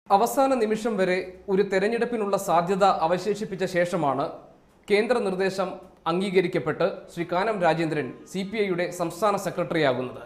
അവസാന നിമിഷം വരെ ഒരു തെരഞ്ഞെടുപ്പിനുള്ള സാധ്യത അവശേഷിപ്പിച്ച ശേഷമാണ് കേന്ദ്ര നിർദ്ദേശം അംഗീകരിക്കപ്പെട്ട് ശ്രീ കാനം രാജേന്ദ്രൻ സി പി ഐയുടെ സംസ്ഥാന സെക്രട്ടറിയാകുന്നത്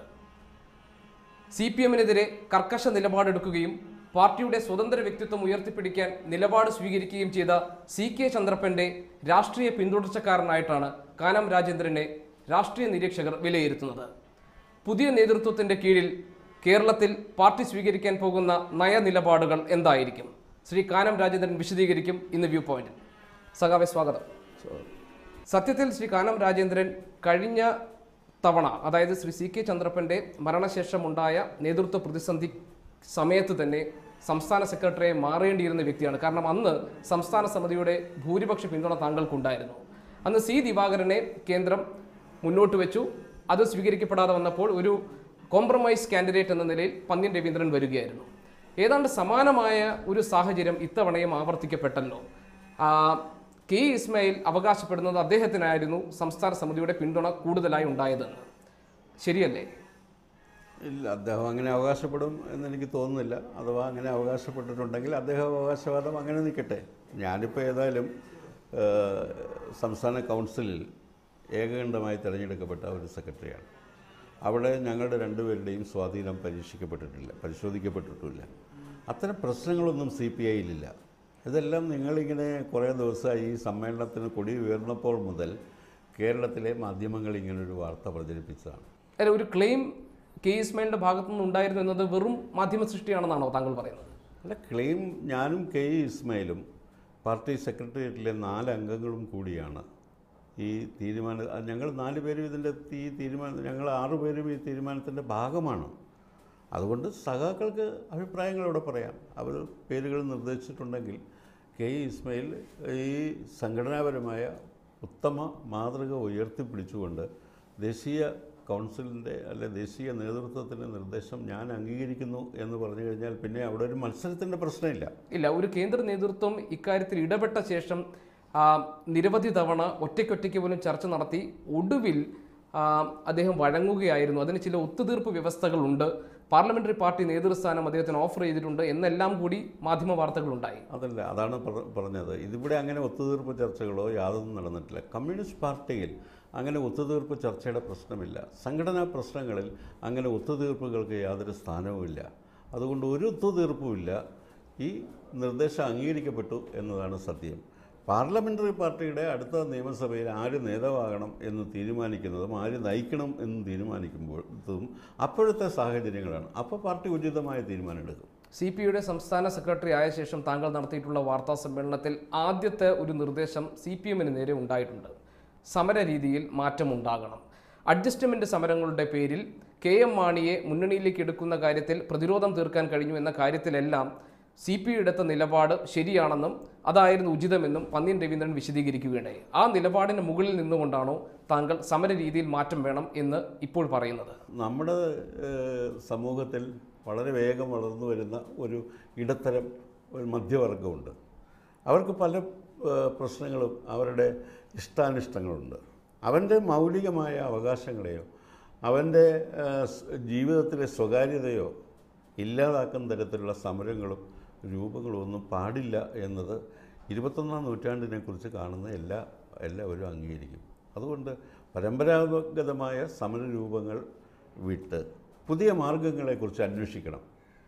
സി പി എമ്മിനെതിരെ കർക്കശ നിലപാടെടുക്കുകയും പാർട്ടിയുടെ സ്വതന്ത്ര വ്യക്തിത്വം ഉയർത്തിപ്പിടിക്കാൻ നിലപാട് സ്വീകരിക്കുകയും ചെയ്ത സി കെ ചന്ദ്രപ്പന്റെ രാഷ്ട്രീയ പിന്തുടർച്ചക്കാരനായിട്ടാണ് കാനം രാജേന്ദ്രനെ രാഷ്ട്രീയ നിരീക്ഷകർ വിലയിരുത്തുന്നത് പുതിയ നേതൃത്വത്തിന്റെ കീഴിൽ കേരളത്തിൽ പാർട്ടി സ്വീകരിക്കാൻ പോകുന്ന നയനിലപാടുകൾ എന്തായിരിക്കും ശ്രീ കാനം രാജേന്ദ്രൻ വിശദീകരിക്കും ഇന്ന് വ്യൂ പോയിന്റിൽ സഖാവെ സ്വാഗതം സത്യത്തിൽ ശ്രീ കാനം രാജേന്ദ്രൻ കഴിഞ്ഞ തവണ അതായത് ശ്രീ സി കെ ചന്ദ്രപ്പന്റെ മരണശേഷമുണ്ടായ നേതൃത്വ പ്രതിസന്ധി സമയത്ത് തന്നെ സംസ്ഥാന സെക്രട്ടറിയെ മാറേണ്ടിയിരുന്ന വ്യക്തിയാണ് കാരണം അന്ന് സംസ്ഥാന സമിതിയുടെ ഭൂരിപക്ഷ പിന്തുണ താങ്കൾക്കുണ്ടായിരുന്നു അന്ന് സി ദിവാകരനെ കേന്ദ്രം മുന്നോട്ട് വെച്ചു അത് സ്വീകരിക്കപ്പെടാതെ വന്നപ്പോൾ ഒരു കോംപ്രമൈസ് കാൻഡിഡേറ്റ് എന്ന നിലയിൽ പന്ന്യൻ രവീന്ദ്രൻ വരികയായിരുന്നു ഏതാണ്ട് സമാനമായ ഒരു സാഹചര്യം ഇത്തവണയും ആവർത്തിക്കപ്പെട്ടല്ലോ ആ, കെ ഇസ്മായിൽ അവകാശപ്പെടുന്നത് അദ്ദേഹത്തിനായിരുന്നു സംസ്ഥാന സമിതിയുടെ പിന്തുണ കൂടുതലായി ഉണ്ടായതെന്ന് ശരിയല്ലേ ഇല്ല അദ്ദേഹം അങ്ങനെ അവകാശപ്പെടും എന്നെനിക്ക് തോന്നുന്നില്ല അഥവാ അങ്ങനെ അവകാശപ്പെട്ടിട്ടുണ്ടെങ്കിൽ അദ്ദേഹം അവകാശവാദം അങ്ങനെ നിൽക്കട്ടെ ഞാനിപ്പോൾ ഏതായാലും ഏഹ്, സംസ്ഥാന കൗൺസിലിൽ ഏകകണ്ഠമായി തിരഞ്ഞെടുക്കപ്പെട്ട ഒരു സെക്രട്ടറിയാണ് അവിടെ ഞങ്ങളുടെ രണ്ടുപേരുടെയും സ്വാധീനം പരീക്ഷിക്കപ്പെട്ടിട്ടില്ല പരിശോധിക്കപ്പെട്ടിട്ടില്ല അത്തരം പ്രശ്നങ്ങളൊന്നും സി പി ഐയിലില്ല ഇതെല്ലാം നിങ്ങളിങ്ങനെ കുറേ ദിവസമായി ഈ സമ്മേളനത്തിന് കൊടി ഉയർന്നപ്പോൾ മുതൽ കേരളത്തിലെ മാധ്യമങ്ങൾ ഇങ്ങനൊരു വാർത്ത പ്രചരിപ്പിച്ചതാണ് അല്ല ഒരു ക്ലെയിം കെ ഇസ്മായിലിന്റെ ഭാഗത്തു നിന്ന് ഉണ്ടായിരുന്നു എന്നത് വെറും മാധ്യമ സൃഷ്ടിയാണെന്നാണോ താങ്കൾ പറയുന്നത് അല്ല ക്ലെയിം ഞാനും കെ ഇ ഇസ്മായിലും പാർട്ടി സെക്രട്ടേറിയറ്റിലെ നാല് അംഗങ്ങളും കൂടിയാണ് ഈ തീരുമാനം അത് ഞങ്ങൾ നാല് പേരും ഇതിൻ്റെ ഈ തീരുമാനം ഞങ്ങൾ ആറു പേരും ഈ തീരുമാനത്തിൻ്റെ ഭാഗമാണ് അതുകൊണ്ട് സഖാക്കൾക്ക് അഭിപ്രായങ്ങൾ ഇവിടെ പറയാം അവർ പേരുകൾ നിർദ്ദേശിച്ചിട്ടുണ്ടെങ്കിൽ കെ ഇ ഇസ്മായിൽ ഈ സംഘടനാപരമായ ഉത്തമ മാതൃക ഉയർത്തിപ്പിടിച്ചുകൊണ്ട് ദേശീയ കൗൺസിലിൻ്റെ അല്ലെ ദേശീയ നേതൃത്വത്തിൻ്റെ നിർദ്ദേശം ഞാൻ അംഗീകരിക്കുന്നു എന്ന് പറഞ്ഞു കഴിഞ്ഞാൽ പിന്നെ അവിടെ ഒരു മത്സരത്തിൻ്റെ പ്രശ്നമില്ല ഇല്ല ഒരു കേന്ദ്ര നേതൃത്വം ഇക്കാര്യത്തിൽ ഇടപെട്ട ശേഷം ആ, നിരവധി തവണ ഒറ്റയ്ക്കൊറ്റയ്ക്ക് പോലും ചർച്ച നടത്തി ഒടുവിൽ ആ, അദ്ദേഹം വഴങ്ങുകയായിരുന്നു അതിന് ചില ഒത്തുതീർപ്പ് വ്യവസ്ഥകളുണ്ട് പാർലമെന്ററി പാർട്ടി നേതൃസ്ഥാനം അദ്ദേഹത്തിന് ഓഫർ ചെയ്തിട്ടുണ്ട് എന്നെല്ലാം കൂടി മാധ്യമ വാർത്തകളുണ്ടായി അതല്ല അതാണ് പറ- പറഞ്ഞത് ഇതിവിടെ അങ്ങനെ ഒത്തുതീർപ്പ് ചർച്ചകളോ യാതൊന്നും നടന്നിട്ടില്ല കമ്മ്യൂണിസ്റ്റ് പാർട്ടിയിൽ അങ്ങനെ ഒത്തുതീർപ്പ് ചർച്ചയുടെ പ്രശ്നമില്ല സംഘടനാ പ്രശ്നങ്ങളിൽ അങ്ങനെ ഒത്തുതീർപ്പുകൾക്ക് യാതൊരു സ്ഥാനവുമില്ല അതുകൊണ്ട് ഒരു ഒത്തുതീർപ്പുമില്ല ഈ നിർദ്ദേശം അംഗീകരിക്കപ്പെട്ടു എന്നതാണ് സത്യം പാർലമെൻ്ററി പാർട്ടിയുടെ അടുത്ത നിയമസഭയിൽ ആര് നേതാവാകണം എന്ന് തീരുമാനിക്കുന്നതും ആര് നയിക്കണം എന്ന് തീരുമാനിക്കുമ്പോഴും അപ്പോഴത്തെ സാഹചര്യങ്ങളാണ് അപ്പോൾ പാർട്ടി ഉചിതമായ തീരുമാനമെടുക്കും സി പി യുടെ സംസ്ഥാന സെക്രട്ടറി ആയ ശേഷം താങ്കൾ നടത്തിയിട്ടുള്ള വാർത്താ സമ്മേളനത്തിൽ ആദ്യത്തെ ഒരു നിർദ്ദേശം സി പി എമ്മിന് നേരെ ഉണ്ടായിട്ടുണ്ട് സമര രീതിയിൽ മാറ്റമുണ്ടാകണം അഡ്ജസ്റ്റ്മെന്റ് സമരങ്ങളുടെ പേരിൽ കെ എം മാണിയെ മുന്നണിയിലേക്ക് എടുക്കുന്ന കാര്യത്തിൽ പ്രതിരോധം തീർക്കാൻ കഴിഞ്ഞു എന്ന കാര്യത്തിലെല്ലാം സി പി എടുത്ത നിലപാട് ശരിയാണെന്നും അതായിരുന്നു ഉചിതമെന്നും പന്ന്യൻ രവീന്ദ്രൻ വിശദീകരിക്കുകയുണ്ടായി ആ നിലപാടിന് മുകളിൽ നിന്നുകൊണ്ടാണോ താങ്കൾ സമര രീതിയിൽ മാറ്റം വേണം എന്ന് ഇപ്പോൾ പറയുന്നത് നമ്മുടെ ഏഹ്, സമൂഹത്തിൽ വളരെ വേഗം വളർന്നു വരുന്ന ഒരു ഇടത്തരം ഒരു മധ്യവർഗമുണ്ട് അവർക്ക് പല ഏഹ്, പ്രശ്നങ്ങളും അവരുടെ ഇഷ്ടാനിഷ്ടങ്ങളുണ്ട് അവൻ്റെ മൗലികമായ അവകാശങ്ങളെയോ അവൻ്റെ ഏഹ്, സ് ജീവിതത്തിലെ സ്വകാര്യതയോ ഇല്ലാതാക്കുന്ന തരത്തിലുള്ള സമരങ്ങളും രൂപങ്ങളും ഒന്നും പാടില്ല എന്നത് ഇരുപത്തൊന്നാം നൂറ്റാണ്ടിനെക്കുറിച്ച് കാണുന്ന എല്ലാ എല്ലാവരും അംഗീകരിക്കും അതുകൊണ്ട് പരമ്പരാഗതമായ സമരരൂപങ്ങൾ വിട്ട് പുതിയ മാർഗങ്ങളെക്കുറിച്ച് അന്വേഷിക്കണം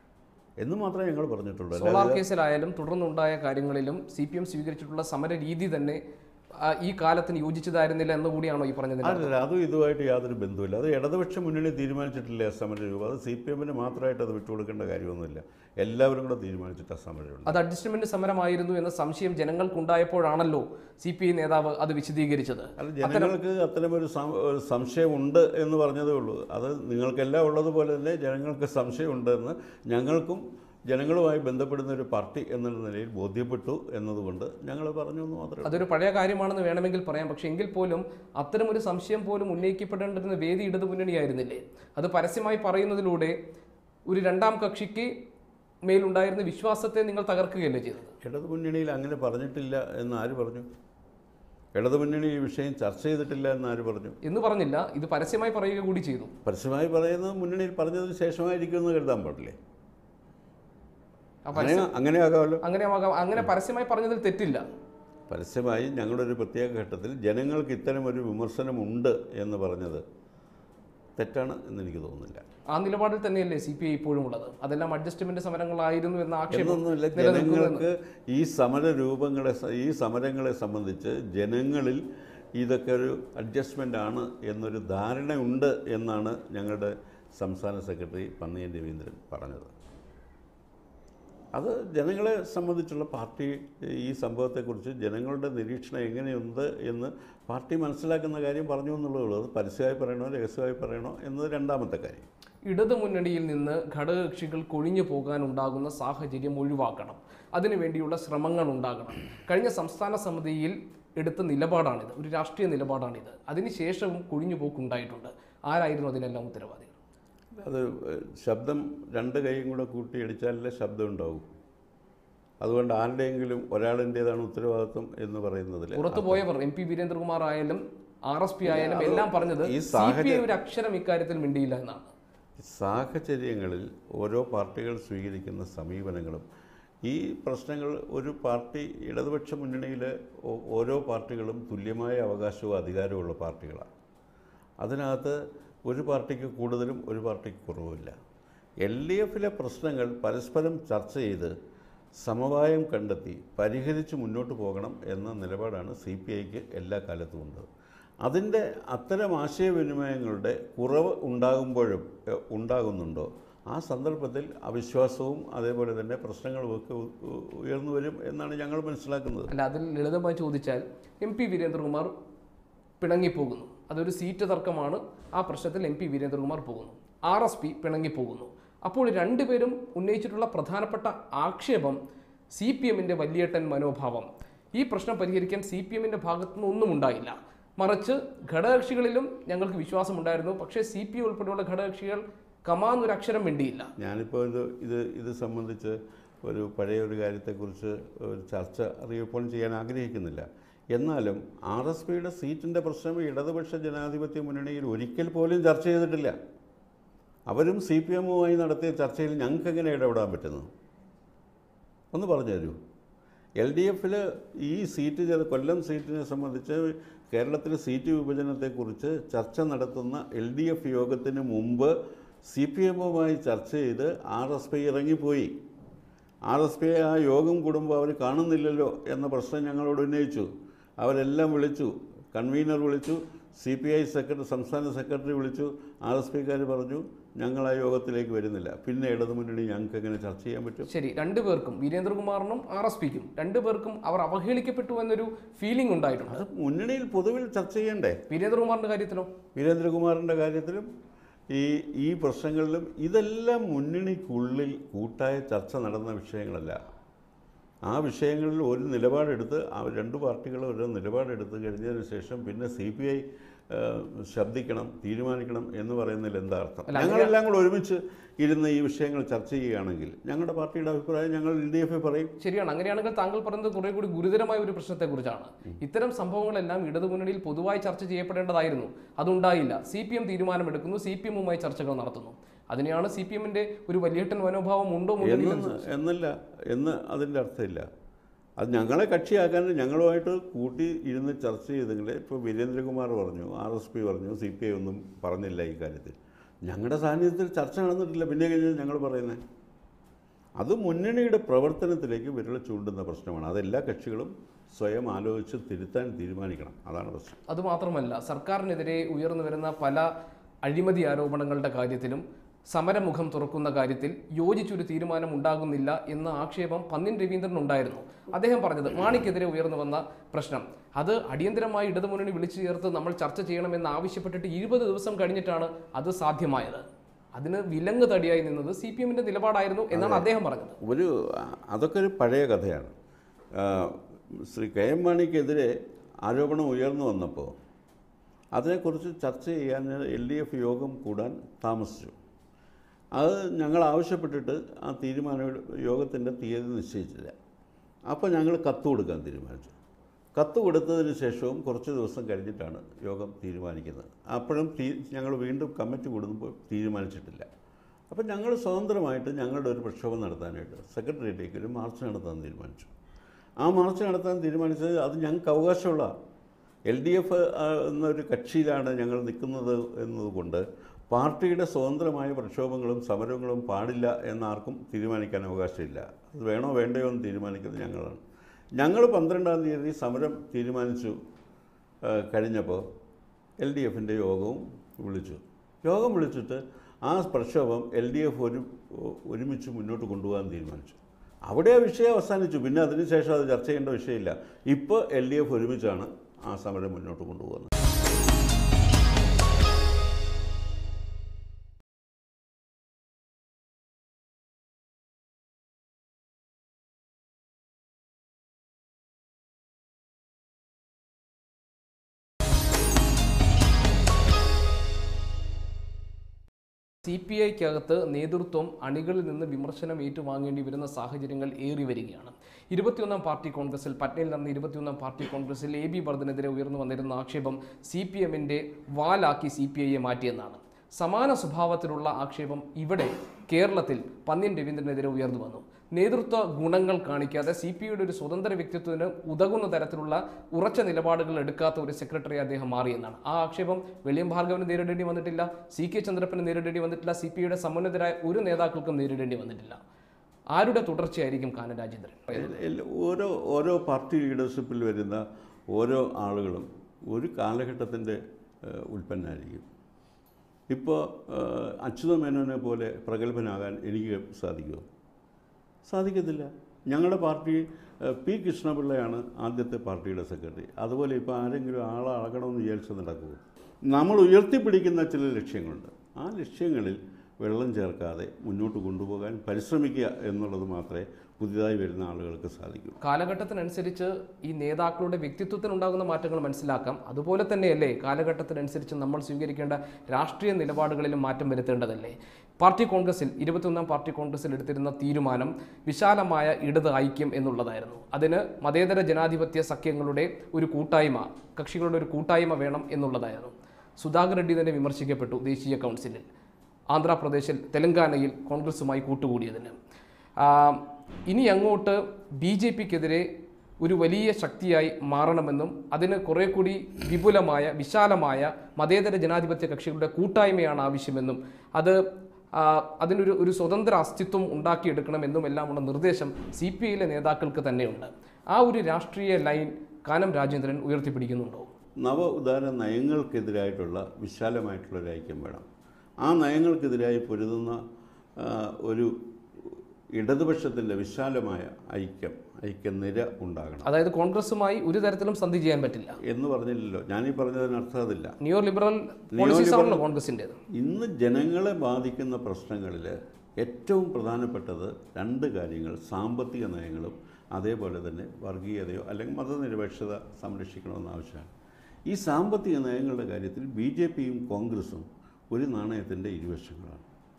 എന്ന് മാത്രമേ ഞങ്ങൾ പറഞ്ഞിട്ടുള്ളൂ സോളാർ അല്ലാതെ കേസിലായാലും തുടർന്നുണ്ടായ കാര്യങ്ങളിലും സി പി എം സ്വീകരിച്ചിട്ടുള്ള സമര രീതി തന്നെ ആ, ഈ കാലത്തിന് യോജിച്ചതായിരുന്നില്ല എന്ന് കൂടിയാണോ ഈ പറഞ്ഞത് അല്ലല്ല അതും ഇതുമായിട്ട് യാതൊരു ബന്ധവുമില്ല അത് ഇടതുപക്ഷ മുന്നണി തീരുമാനിച്ചിട്ടില്ല സമരരൂപം അത് സി പി എമ്മിന് മാത്രമായിട്ട് അത് വിട്ടുകൊടുക്കേണ്ട കാര്യമൊന്നുമില്ല എല്ലാവരും കൂടെ തീരുമാനിച്ചിട്ട് സമരമുണ്ട് അത് അഡ്ജസ്റ്റ്മെന്റ് സമരമായിരുന്നു എന്ന സംശയം ജനങ്ങൾക്കുണ്ടായപ്പോഴാണല്ലോ സി പി ഐ നേതാവ് അത് വിശദീകരിച്ചത് അല്ല ജനങ്ങൾക്ക് അത്തരമൊരു സം- ഒരു സംശയമുണ്ട് എന്ന് പറഞ്ഞതേ ഉള്ളൂ അത് നിങ്ങൾക്കെല്ലാം ഉള്ളതുപോലെ തന്നെ ജനങ്ങൾക്ക് സംശയമുണ്ടെന്ന് ഞങ്ങൾക്കും ജനങ്ങളുമായി ബന്ധപ്പെടുന്ന ഒരു പാർട്ടി എന്നുള്ള നിലയിൽ ബോധ്യപ്പെട്ടു എന്നതുകൊണ്ട് ഞങ്ങൾ പറഞ്ഞു എന്ന് മാത്രമേ ഉള്ളൂ. അതൊരു പഴയ കാര്യമാണെന്ന് വേണമെങ്കിൽ പറയാം പക്ഷേ എങ്കിൽ പോലും അത്തരം ഒരു സംശയം പോലും ഉന്നയിക്കപ്പെടേണ്ടിരുന്ന വേദി ഇടതു മുന്നണിയായിരുന്നില്ലേ അത് പരസ്യമായി പറയുന്നതിലൂടെ ഒരു രണ്ടാം കക്ഷിക്ക് മേലുണ്ടായിരുന്ന വിശ്വാസത്തെ നിങ്ങൾ തകർക്കുകയല്ലേ ചെയ്തത് ഇടതു മുന്നണിയിൽ അങ്ങനെ പറഞ്ഞിട്ടില്ല എന്ന് ആര് പറഞ്ഞു ഇടതു മുന്നണി ഈ വിഷയം ചർച്ച ചെയ്തിട്ടില്ല എന്ന് ആര് പറഞ്ഞു എന്ന് പറഞ്ഞില്ല ഇത് പരസ്യമായി പറയുക കൂടി ചെയ്തു പരസ്യമായി പറയുന്നത് മുന്നണിയിൽ പറഞ്ഞതിന് ശേഷമായിരിക്കും എന്ന് കരുതാൻ പാടില്ലേ ആ അങ്ങനെ അങ്ങനെ ആകാമല്ലോ അങ്ങനെ ആകാം അങ്ങനെ പരസ്യമായി പറഞ്ഞതിൽ തെറ്റില്ല പരസ്യമായി ഞങ്ങളുടെ ഒരു പ്രത്യേക ഘട്ടത്തിൽ ജനങ്ങൾക്ക് ഇത്തരം ഒരു വിമർശനമുണ്ട് എന്ന് പറഞ്ഞത് തെറ്റാണ് എന്ന് എനിക്ക് തോന്നുന്നില്ല ആ നിലപാടിൽ തന്നെയല്ലേ സി പി ഐ ഇപ്പോഴും ഉള്ളത് അതെല്ലാം അഡ്ജസ്റ്റ്മെന്റ് സമരങ്ങളായിരുന്നു എന്ന ആക്ഷേപം എന്നൊന്നുമില്ല നിലനിൽക്കുന്നു ജനങ്ങൾക്ക് ഈ സമര രൂപങ്ങളെ സ- ഈ സമരങ്ങളെ സംബന്ധിച്ച് ജനങ്ങളിൽ ഇതൊക്കെ ഒരു അഡ്ജസ്റ്റ്മെൻ്റ് ആണ് എന്നൊരു ധാരണയുണ്ട് എന്നാണ് ഞങ്ങളുടെ സംസ്ഥാന സെക്രട്ടറി പന്നിയൻ രവീന്ദ്രൻ പറഞ്ഞത് അത് ജനങ്ങളെ സംബന്ധിച്ചുള്ള പാർട്ടി ഈ സംഭവത്തെക്കുറിച്ച് ജനങ്ങളുടെ നിരീക്ഷണം എങ്ങനെയുണ്ട് എന്ന് പാർട്ടി മനസ്സിലാക്കുന്ന കാര്യം പറഞ്ഞു എന്നുള്ളതേ ഉള്ളൂ അത് പരസ്യമായി പറയണോ രഹസ്യമായി പറയണോ എന്നത് രണ്ടാമത്തെ കാര്യം ഇടതു മുന്നണിയിൽ നിന്ന് ഘടകകക്ഷികൾ കൊഴിഞ്ഞു പോകാൻ ഉണ്ടാകുന്ന സാഹചര്യം ഒഴിവാക്കണം അതിനുവേണ്ടിയുള്ള ശ്രമങ്ങൾ ഉണ്ടാകണം കഴിഞ്ഞ സംസ്ഥാന സമിതിയിൽ എടുത്ത നിലപാടാണിത് ഒരു രാഷ്ട്രീയ നിലപാടാണിത് അതിനുശേഷവും കൊഴിഞ്ഞുപോക്കുണ്ടായിട്ടുണ്ട് ആരായിരുന്നു അതിനെല്ലാം ഉത്തരവാദികൾ അത് ഏഹ്, ശബ്ദം രണ്ട് കൈയും കൂടെ കൂട്ടിയടിച്ചാലല്ലേ ശബ്ദം ഉണ്ടാവും അതുകൊണ്ട് ആരുടെയെങ്കിലും ഒരാളിൻ്റേതാണ് ഉത്തരവാദിത്വം എന്ന് പറയുന്നതിൽ പുറത്തു പോയവർ എം പി വീരേന്ദ്രകുമാർ ആയാലും ആർ എസ് പി ആയാലും എല്ലാം പറഞ്ഞത് ഈ സി പി ഐ സാഹചര്യം- ഒരു അക്ഷരം ഇക്കാര്യത്തിൽ മിണ്ടിയില്ല എന്നാണ് സാഹചര്യങ്ങളിൽ ഓരോ പാർട്ടികൾ സ്വീകരിക്കുന്ന സമീപനങ്ങളും ഈ പ്രശ്നങ്ങൾ ഒരു പാർട്ടി ഇടതുപക്ഷ മുന്നണിയിലെ ഓ- ഓരോ പാർട്ടികളും തുല്യമായ അവകാശവും അധികാരവും ഉള്ള പാർട്ടികളാണ് അതിനകത്ത് ഒരു പാർട്ടിക്ക് കൂടുതലും ഒരു പാർട്ടിക്ക് കുറവുമില്ല എൽ ഡി എഫിലെ പ്രശ്നങ്ങൾ പരസ്പരം ചർച്ച ചെയ്ത് സമവായം കണ്ടെത്തി പരിഹരിച്ച് മുന്നോട്ട് പോകണം എന്ന നിലപാടാണ് സി പി ഐക്ക് എല്ലാ കാലത്തും ഉണ്ട് അതിൻ്റെ അത്തരം ആശയവിനിമയങ്ങളുടെ കുറവ് ഉണ്ടാകുമ്പോഴും എ, ഉണ്ടാകുന്നുണ്ടോ ആ സന്ദർഭത്തിൽ അവിശ്വാസവും അതേപോലെ തന്നെ പ്രശ്നങ്ങളും ഒക്കെ ഉ- ഉ- ഉയർന്നു വരും എന്നാണ് ഞങ്ങൾ മനസ്സിലാക്കുന്നത് അല്ല അതിൽ ലളിതമായി ചോദിച്ചാൽ എം പി വീരേന്ദ്രകുമാർ പിണങ്ങിപ്പോകുന്നു അതൊരു സീറ്റ് തർക്കമാണ് ആ പ്രശ്നത്തിൽ എം പി വീരേന്ദ്രകുമാർ പോകുന്നു ആർ എസ് പി പിണങ്ങിപ്പോകുന്നു അപ്പോൾ രണ്ടുപേരും ഉന്നയിച്ചിട്ടുള്ള പ്രധാനപ്പെട്ട ആക്ഷേപം സി പി എമ്മിൻ്റെ വലിയേട്ടൻ മനോഭാവം ഈ പ്രശ്നം പരിഹരിക്കാൻ സി പി എമ്മിൻ്റെ ഭാഗത്തുനിന്ന് ഒന്നും ഉണ്ടായില്ല മറിച്ച് ഘടകകക്ഷികളിലും ഞങ്ങൾക്ക് വിശ്വാസമുണ്ടായിരുന്നു പക്ഷേ സി പി ഉൾപ്പെടെയുള്ള ഘടകകക്ഷികൾ കമാന്നൊരു അക്ഷരം മിണ്ടിയില്ല ഞാനിപ്പോൾ ഇത് ഇത് ഇത് സംബന്ധിച്ച് ഒരു പഴയ ഒരു കാര്യത്തെക്കുറിച്ച് ഒരു ചർച്ച അറിയപ്പോഴും ചെയ്യാൻ ആഗ്രഹിക്കുന്നില്ല എന്നാലും ആർ എസ് പിയുടെ സീറ്റിൻ്റെ പ്രശ്നം ഇടതുപക്ഷ ജനാധിപത്യ മുന്നണിയിൽ ഒരിക്കൽ പോലും ചർച്ച ചെയ്തിട്ടില്ല അവരും സി പി എമ്മുമായി നടത്തിയ ചർച്ചയിൽ ഞങ്ങൾക്ക് എങ്ങനെ ഇടപെടാൻ പറ്റുന്നു ഒന്ന് പറഞ്ഞു തരൂ എൽ ഡി എഫിൽ ഈ സീറ്റ് ചെ- കൊല്ലം സീറ്റിനെ സംബന്ധിച്ച് കേരളത്തിൽ സീറ്റ് വിഭജനത്തെക്കുറിച്ച് ചർച്ച നടത്തുന്ന എൽ ഡി എഫ് യോഗത്തിന് മുമ്പ് സി പി എമ്മുമായി ചർച്ച ചെയ്ത് ആർ എസ് പി ഇറങ്ങിപ്പോയി ആർ എസ് പി ആ യോഗം കൂടുമ്പോൾ അവർ കാണുന്നില്ലല്ലോ എന്ന പ്രശ്നം ഞങ്ങളോട് ഉന്നയിച്ചു അവരെല്ലാം വിളിച്ചു കൺവീനർ വിളിച്ചു സി പി ഐ സെക്രട്ടറി സംസ്ഥാന സെക്രട്ടറി വിളിച്ചു ആർ എസ് പിക്കാർ പറഞ്ഞു ഞങ്ങൾ ആ യോഗത്തിലേക്ക് വരുന്നില്ല പിന്നെ ഇടതുമുന്നണി ഞങ്ങൾക്ക് എങ്ങനെ ചർച്ച ചെയ്യാൻ പറ്റും ശരി രണ്ടുപേർക്കും വീരേന്ദ്രകുമാറിനും ആർ എസ് പിക്കും രണ്ടുപേർക്കും അവർ അവഹേളിക്കപ്പെട്ടു എന്നൊരു ഫീലിംഗ് ഉണ്ടായിട്ടുണ്ട് അത് മുന്നണിയിൽ പൊതുവിൽ ചർച്ച ചെയ്യണ്ടേ വീരേന്ദ്രകുമാറിന്റെ കാര്യത്തിലോ വീരേന്ദ്രകുമാറിൻ്റെ കാര്യത്തിലും ഈ ഈ പ്രശ്നങ്ങളിലും ഇതെല്ലാം മുന്നണിക്കുള്ളിൽ കൂട്ടായ ചർച്ച നടന്ന വിഷയങ്ങളല്ല ആ വിഷയങ്ങളിൽ ഒരു നിലപാടെടുത്ത് ആ രണ്ട് പാർട്ടികളും ഒരു നിലപാടെടുത്ത് കഴിഞ്ഞതിന് ശേഷം പിന്നെ സി പി ഐ ശബ്ദിക്കണം തീരുമാനിക്കണം എന്ന് പറയുന്നതിൽ എന്താ അർത്ഥം അല്ല, ഞങ്ങളെല്ലാം കൂടെ ഒരുമിച്ച് ഇരുന്ന് ഈ വിഷയങ്ങൾ ചർച്ച ചെയ്യുകയാണെങ്കിൽ ഞങ്ങളുടെ പാർട്ടിയുടെ അഭിപ്രായം ഞങ്ങൾ എൽ ഡി എഫ് പറയും ശരിയാണ് അങ്ങനെയാണെങ്കിൽ താങ്കൾ പറയുന്നത് കുറെ കൂടി ഗുരുതരമായ ഒരു പ്രശ്നത്തെക്കുറിച്ചാണ് ഇത്തരം സംഭവങ്ങളെല്ലാം ഇടതുമുന്നണിയിൽ പൊതുവായി ചർച്ച ചെയ്യപ്പെടേണ്ടതായിരുന്നു അതുണ്ടായില്ല സി പി എം തീരുമാനമെടുക്കുന്നു സി പി എമ്മുമായി ചർച്ചകൾ നടത്തുന്നു അതിനെയാണ് സി പി എമ്മിന്റെ ഒരു വലിയേട്ടൻ മനോഭാവം ഉണ്ടോ മുന്നണിയിൽ എന്ന് എന്നല്ല എന്ന് അതിൻ്റെ അർത്ഥമില്ല അത് ഞങ്ങളെ കക്ഷിയാക്കാൻ ഞങ്ങളുമായിട്ട് കൂട്ടി ഇരുന്ന് ചർച്ച ചെയ്തെങ്കിൽ ഇപ്പോൾ വീരേന്ദ്രകുമാർ പറഞ്ഞു ആർ എസ് പി പറഞ്ഞു സി പി ഐ ഒന്നും പറഞ്ഞില്ല ഈ കാര്യത്തിൽ ഞങ്ങളുടെ സാന്നിധ്യത്തിൽ ചർച്ച നടന്നിട്ടില്ല പിന്നെ കഴിഞ്ഞാൽ ഞങ്ങൾ പറയുന്നത് അത് മുന്നണിയുടെ പ്രവർത്തനത്തിലേക്ക് വിരൽ ചൂണ്ടുന്ന പ്രശ്നമാണ് അതെല്ലാ കക്ഷികളും സ്വയം ആലോചിച്ച് തിരുത്താൻ തീരുമാനിക്കണം അതാണ് പ്രശ്നം അതുമാത്രമല്ല സർക്കാരിനെതിരെ ഉയർന്നു വരുന്ന പല അഴിമതി ആരോപണങ്ങളുടെ കാര്യത്തിലും സമരമുഖം തുറക്കുന്ന കാര്യത്തിൽ യോജിച്ചൊരു തീരുമാനം ഉണ്ടാകുന്നില്ല എന്ന ആക്ഷേപം പന്നിൻ രവീന്ദ്രൻ ഉണ്ടായിരുന്നു അദ്ദേഹം പറഞ്ഞത് മാണിക്കെതിരെ ഉയർന്നു വന്ന പ്രശ്നം അത് അടിയന്തരമായി ഇടതുമുന്നണി വിളിച്ചു ചേർത്ത് നമ്മൾ ചർച്ച ചെയ്യണമെന്ന് ആവശ്യപ്പെട്ടിട്ട് ഇരുപത് ദിവസം കഴിഞ്ഞിട്ടാണ് അത് സാധ്യമായത് അതിന് വിലങ്ങ് തടിയായി നിന്നത് സി പി എമ്മിന്റെ നിലപാടായിരുന്നു എന്നാണ് അദ്ദേഹം പറഞ്ഞത് ഒരു അതൊക്കെ ഒരു പഴയ കഥയാണ് ആ, ശ്രീ കെ എം മാണിക്കെതിരെ ആരോപണം ഉയർന്നു വന്നപ്പോൾ അതിനെക്കുറിച്ച് ചർച്ച ചെയ്യാൻ എൽ ഡി എഫ് യോഗം കൂടാൻ താമസിച്ചു അത് ഞങ്ങൾ ആവശ്യപ്പെട്ടിട്ട് ആ തീരുമാനം യോഗത്തിൻ്റെ തീയതി നിശ്ചയിച്ചില്ല അപ്പോൾ ഞങ്ങൾ കത്ത് കൊടുക്കാൻ തീരുമാനിച്ചു കത്ത് കൊടുത്തതിന് ശേഷവും കുറച്ച് ദിവസം കഴിഞ്ഞിട്ടാണ് യോഗം തീരുമാനിക്കുന്നത് അപ്പോഴും തീ ഞങ്ങൾ വീണ്ടും കമ്മിറ്റി കൂടുമ്പോൾ തീരുമാനിച്ചിട്ടില്ല അപ്പം ഞങ്ങൾ സ്വതന്ത്രമായിട്ട് ഞങ്ങളുടെ ഒരു പ്രക്ഷോഭം നടത്താനായിട്ട് സെക്രട്ടേറിയറ്റിലേക്ക് ഒരു മാർച്ച് നടത്താൻ തീരുമാനിച്ചു ആ മാർച്ച് നടത്താൻ തീരുമാനിച്ചത് അത് ഞങ്ങൾക്ക് അവകാശമുള്ള എൽ ഡി എഫ് എന്നൊരു കക്ഷിയിലാണ് ഞങ്ങൾ നിൽക്കുന്നത് എന്നതുകൊണ്ട് പാർട്ടിയുടെ സ്വതന്ത്രമായ പ്രക്ഷോഭങ്ങളും സമരങ്ങളും പാടില്ല എന്നാർക്കും തീരുമാനിക്കാൻ അവകാശമില്ല അത് വേണോ വേണ്ടയോ എന്ന് തീരുമാനിക്കുന്നത് ഞങ്ങളാണ് ഞങ്ങൾ പന്ത്രണ്ടാം തീയതി സമരം തീരുമാനിച്ചു ആ, കഴിഞ്ഞപ്പോൾ എൽ ഡി എഫിൻ്റെ യോഗവും വിളിച്ചു യോഗം വിളിച്ചിട്ട് ആ പ്രക്ഷോഭം എൽ ഡി എഫ് ഒരു ഒരുമിച്ച് മുന്നോട്ട് കൊണ്ടുപോകാൻ തീരുമാനിച്ചു അവിടെ ആ വിഷയം അവസാനിച്ചു പിന്നെ അതിനുശേഷം അത് ചർച്ച ചെയ്യേണ്ട വിഷയമില്ല ഇപ്പോൾ എൽ ഡി എഫ് ഒരുമിച്ചാണ് ആ സമരം മുന്നോട്ട് കൊണ്ടുപോകുന്നത് സി പി ഐക്കകത്ത് നേതൃത്വം അണികളിൽ നിന്ന് വിമർശനം ഏറ്റുവാങ്ങേണ്ടി വരുന്ന സാഹചര്യങ്ങൾ ഏറി വരികയാണ് ഇരുപത്തിയൊന്നാം പാർട്ടി കോൺഗ്രസിൽ പട്നയിൽ നടന്ന ഇരുപത്തിയൊന്നാം പാർട്ടി കോൺഗ്രസിൽ എ ബി ഭരതനെതിരെ ഉയർന്നു വന്നിരുന്ന ആക്ഷേപം സി പി എമ്മിൻ്റെ വാലാക്കി സി പി ഐയെ മാറ്റിയെന്നാണ് സമാന സ്വഭാവത്തിലുള്ള ആക്ഷേപം ഇവിടെ കേരളത്തിൽ പന്ന്യൻ രവീന്ദ്രനെതിരെ ഉയർന്നു വന്നു നേതൃത്വ ഗുണങ്ങൾ കാണിക്കാതെ സി പി ഐയുടെ ഒരു സ്വതന്ത്ര വ്യക്തിത്വത്തിന് ഉതകുന്ന തരത്തിലുള്ള ഉറച്ച നിലപാടുകൾ എടുക്കാത്ത ഒരു സെക്രട്ടറി അദ്ദേഹം മാറിയെന്നാണ് ആ ആക്ഷേപം വെളിയം ഭാർഗവന് നേരിടേണ്ടി വന്നിട്ടില്ല സി കെ ചന്ദ്രപ്പന് നേരിടേണ്ടി വന്നിട്ടില്ല സി പി ഐയുടെ സമുന്നതരായ ഒരു നേതാക്കൾക്കും നേരിടേണ്ടി വന്നിട്ടില്ല ആരുടെ തുടർച്ചയായിരിക്കും കാനൻ രാജേന്ദ്രൻ എല്ല- ഓരോ ഓരോ പാർട്ടി ലീഡർഷിപ്പിൽ വരുന്ന ഓരോ ആളുകളും ഒരു കാലഘട്ടത്തിൻ്റെ ഉൽപ്പന്നമായിരിക്കും ഇപ്പോൾ അച്യുത മേനോനെ പോലെ പ്രഗത്ഭനാകാൻ എനിക്ക് സാധിക്കുമോ സാധിക്കത്തില്ല ഞങ്ങളുടെ പാർട്ടി ഏഹ്, പി കൃഷ്ണപിള്ളയാണ് ആദ്യത്തെ പാർട്ടിയുടെ സെക്രട്ടറി അതുപോലെ ഇപ്പോൾ ആരെങ്കിലും ആളാകണമെന്ന് വിചാരിച്ച് നടക്കുമോ നമ്മൾ ഉയർത്തിപ്പിടിക്കുന്ന ചില ലക്ഷ്യങ്ങളുണ്ട് ആ ലക്ഷ്യങ്ങളിൽ വെള്ളം ചേർക്കാതെ മുന്നോട്ട് കൊണ്ടുപോകാൻ പരിശ്രമിക്കുക എന്നുള്ളത് മാത്രമേ പുതിയതായി വരുന്ന ആളുകൾക്ക് സാധിക്കൂ കാലഘട്ടത്തിനനുസരിച്ച് ഈ നേതാക്കളുടെ വ്യക്തിത്വത്തിനുണ്ടാകുന്ന മാറ്റങ്ങൾ മനസ്സിലാക്കാം അതുപോലെ തന്നെയല്ലേ കാലഘട്ടത്തിനനുസരിച്ച് നമ്മൾ സ്വീകരിക്കേണ്ട രാഷ്ട്രീയ നിലപാടുകളിലും മാറ്റം വരുത്തേണ്ടതല്ലേ പാർട്ടി കോൺഗ്രസിൽ ഇരുപത്തിയൊന്നാം പാർട്ടി കോൺഗ്രസിൽ എടുത്തിരുന്ന തീരുമാനം വിശാലമായ ഇടത് ഐക്യം എന്നുള്ളതായിരുന്നു അതിന് മതേതര ജനാധിപത്യ സഖ്യങ്ങളുടെ ഒരു കൂട്ടായ്മ കക്ഷികളുടെ ഒരു കൂട്ടായ്മ വേണം എന്നുള്ളതായിരുന്നു സുധാകർ റെഡ്ഡി തന്നെ വിമർശിക്കപ്പെട്ടു ദേശീയ കൗൺസിലിൽ ആന്ധ്രാപ്രദേശിൽ തെലങ്കാനയിൽ കോൺഗ്രസുമായി കൂട്ടുകൂടിയതിന് ആ, ഇനി അങ്ങോട്ട് ബി ജെ പിക്കെതിരെ ഒരു വലിയ ശക്തിയായി മാറണമെന്നും അതിന് കുറെ കൂടി വിപുലമായ വിശാലമായ മതേതര ജനാധിപത്യ കക്ഷികളുടെ കൂട്ടായ്മയാണ് ആവശ്യമെന്നും അത് ആ, അതിനൊരു ഒരു സ്വതന്ത്ര അസ്തിത്വം ഉണ്ടാക്കിയെടുക്കണമെന്നും എല്ലാമുള്ള നിർദ്ദേശം സി പി ഐയിലെ നേതാക്കൾക്ക് തന്നെയുണ്ട് ആ ഒരു രാഷ്ട്രീയ ലൈൻ കാനം രാജേന്ദ്രൻ ഉയർത്തിപ്പിടിക്കുന്നുണ്ടോ നവ ഉദാര നയങ്ങൾക്കെതിരായിട്ടുള്ള വിശാലമായിട്ടുള്ള ഒരു ഐക്യം വേണം ആ നയങ്ങൾക്കെതിരായി പൊരുതുന്ന ആ, ഒരു ഇടതുപക്ഷത്തിൻ്റെ വിശാലമായ ഐക്യം ഐക്യനിര ഉണ്ടാകണം അതായത് കോൺഗ്രസുമായി ഒരു തരത്തിലും സന്ധി ചെയ്യാൻ പറ്റില്ല എന്ന് പറഞ്ഞില്ലല്ലോ ഞാനീ പറഞ്ഞതിനർത്ഥം അതില്ല നിയോ ലിബറൽ പോളിസീസ് ആണല്ലോ കോൺഗ്രസിൻ്റെത് ഇന്ന് ജനങ്ങളെ ബാധിക്കുന്ന പ്രശ്നങ്ങളിൽ ഏറ്റവും പ്രധാനപ്പെട്ടത് രണ്ട് കാര്യങ്ങൾ സാമ്പത്തിക നയങ്ങളും അതേപോലെ തന്നെ വർഗീയതയോ അല്ലെങ്കിൽ മതനിരപേക്ഷത സംരക്ഷിക്കണമെന്ന ആവശ്യമാണ് ഈ സാമ്പത്തിക നയങ്ങളുടെ കാര്യത്തിൽ ബി ജെ പിയും കോൺഗ്രസും ഒരു നാണയത്തിൻ്റെ ഇരുവശങ്ങളാണ്